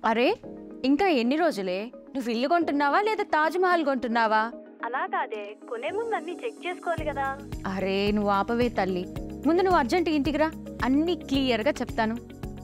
అరే ఇంకా ఎన్ని రోజులే నువ్వు ఇల్లు కొంటున్నావా లేదా తాజ్మహల్ కొంటున్నావా అలా కాదే కొనే ముందు అన్ని చెక్ చేసుకోవాలి కదా అరే నువ్వు ఆపవే తల్లి ముందు నువ్వు అర్జెంట్ ఇంటికి రా అన్ని క్లియర్గా చెప్తాను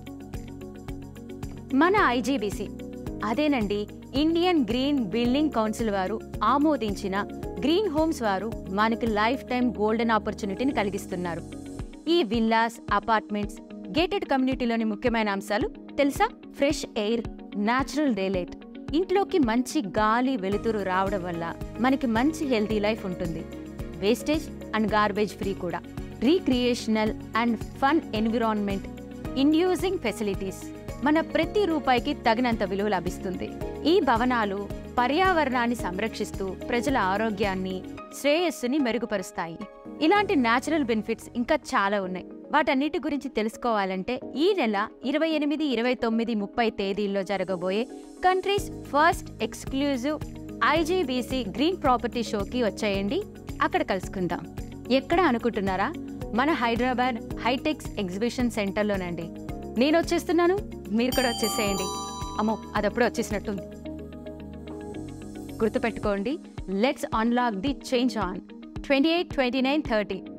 మన ఐజీబీసీ అదేనండి ఇండియన్ గ్రీన్ బిల్డింగ్ కౌన్సిల్ వారు ఆమోదించిన గ్రీన్ హోమ్స్ వారు మనకి లైఫ్ టైం గోల్డెన్ ఆపర్చునిటీని కలిగిస్తున్నారు ఈ విల్లాస్ అపార్ట్మెంట్స్ గేటెడ్ కమ్యూనిటీలోని ముఖ్యమైన అంశాలు తెలుసా ఫ్రెష్ ఎయిర్ న్యాచురల్ డేలైట్ ఇంట్లోకి మంచి గాలి వెలుతురు రావడం వల్ల మనకి మంచి హెల్తీ లైఫ్ ఉంటుంది వేస్టేజ్ అండ్ గార్బేజ్ ఫ్రీ కూడా recreational and fun environment inducing facilities మన ప్రతి రూపాయికి తగినంత విలువ లభిస్తుంది ఈ భవనాలు పర్యావరణాన్ని సంరక్షిస్తూ ప్రజల ఆరోగ్యాన్ని శ్రేయస్సుని మెరుగుపరుస్తాయి ఇలాంటి న్యాచురల్ బెనిఫిట్స్ ఇంకా చాలా ఉన్నాయి వాటన్నిటి గురించి తెలుసుకోవాలంటే ఈ నెల ఇరవై ఎనిమిది ఇరవై తొమ్మిది ముప్పై తేదీల్లో జరగబోయే countries first exclusive IGBC green property షోకి వచ్చేయండి అక్కడ కలుసుకుందాం ఎక్కడ అనుకుంటున్నారా మన హైదరాబాద్ హైటెక్స్ ఎగ్జిబిషన్ సెంటర్లోనండి నేను వచ్చేస్తున్నాను మీరు కూడా వచ్చేసేయండి అమ్మో అదప్పుడు వచ్చేసినట్టుంది గుర్తుపెట్టుకోండి let's unlock the change on twenty eight twenty nine thirty